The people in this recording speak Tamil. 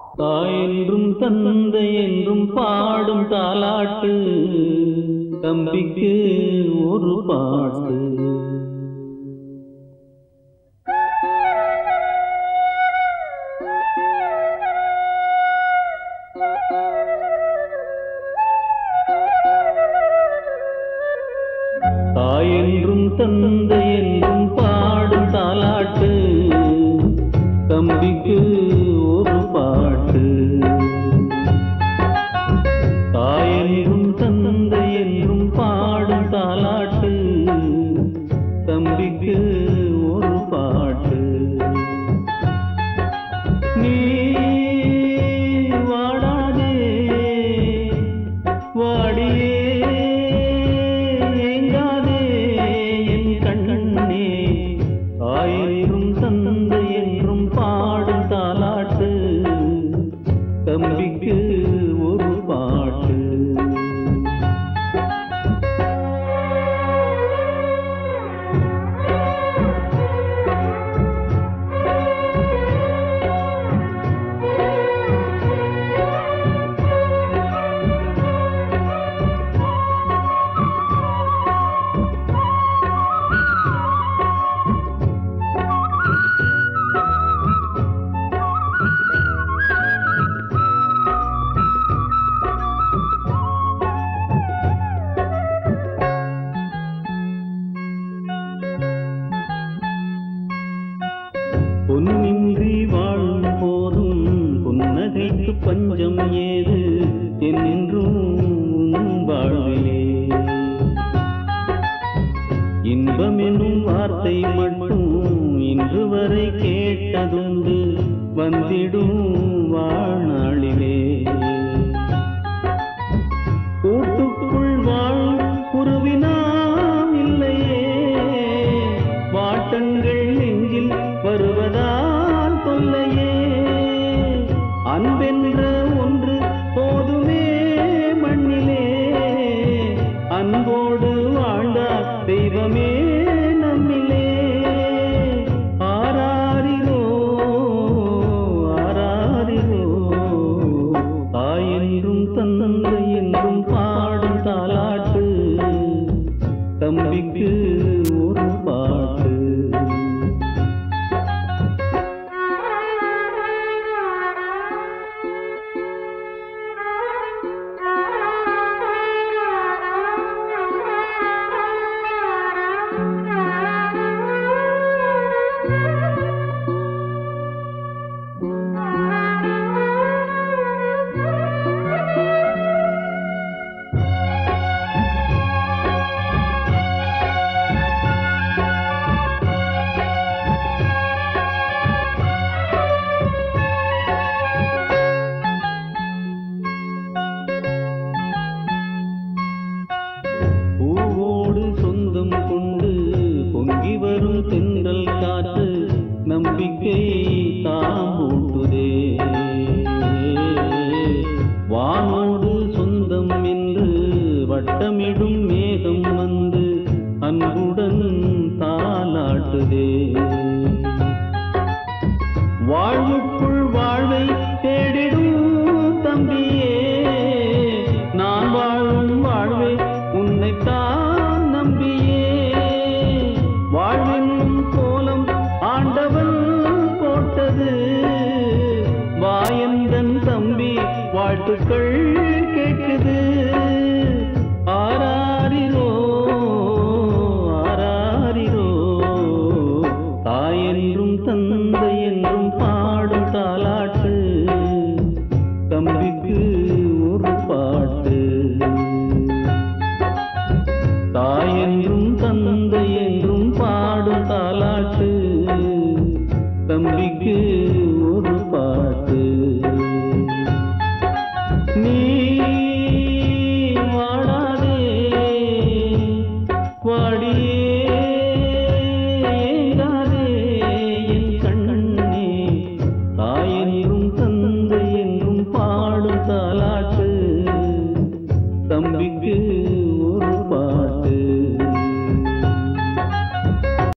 தாய் என்றும் தந்தை என்றும் பாடும் தாலாட்டு தம்பிக்கு ஒரு பாட்டு தாய் என்றும் தந்தை என்றும் பாடும் தாலாட்டு தம்பிக்கு ஒரு பாட்டு தாய் என்றும் தந்தை என்றும் பாடும் தாலாட்டு தம்பிக்கு ஒரு பாட்டு நீ வாடாதே வாடியே ஏங்காதே என் கண்ணே தாய் என்றும் தந்தை என்றும் பாடும் தாலாட்டு தம்பிக்கு ஒரு பாட்டு பொன்னின்றி வாழும் போதும் புன்னகைக்கு பஞ்சம் ஏது என்றும் உன் வாழ்விலே இன்பம் என்னும் வார்த்தை மட்டும் இன்று வரை கேட்டதுண்டு வந்திடும் வாழ்நாளிலே கூட்டுக்குள் வாழும் குருவினாம் இல்லையே வாட்டங்கள் நெஞ்சில் வருவதால் தொல்லையே அன்பென்ற ஒன்று போதுமே மண்ணிலே அன்போடு வாழ்ந்தார் தெய்வமே நம்மிலே ஆராரிரோ ஆராரிரோ தாய் என்றும் தந்தை என்றும் பாடும் தாலாட்டு தம்பிக்கு ஒரு பாட்டு பூவோடு சொந்தம் கொண்டு பொங்கி வரும் தென்றல் காற்று நம்பிக்கை தாம்பூட்டுதே வானோடு சொந்தம் என்று வட்டமிடும் மேகம் வந்து அன்புடன் தாலாட்டுதே வாழ்வுக்குள் வாழ்வை தேடிடும் தம்பியே நான் வாழும் வாழ்வே உன்னைத்தான் நம்பியே வாழ்வென்னும் கோலம் ஆண்டவன் போட்டது வாயந்தன் தம்பி வாழ்த்துக்கள் கேட்குது ஆராரிரோ ஆராரிரோ தாய் என்றும் தந்தை என்றும் பாடும் தாலாட்டு தம்பிக்கு ஒரு பாட்டு தாய் என்றும் தந்தை என்றும் பாடும் தாலாட்டு தம்பிக்கு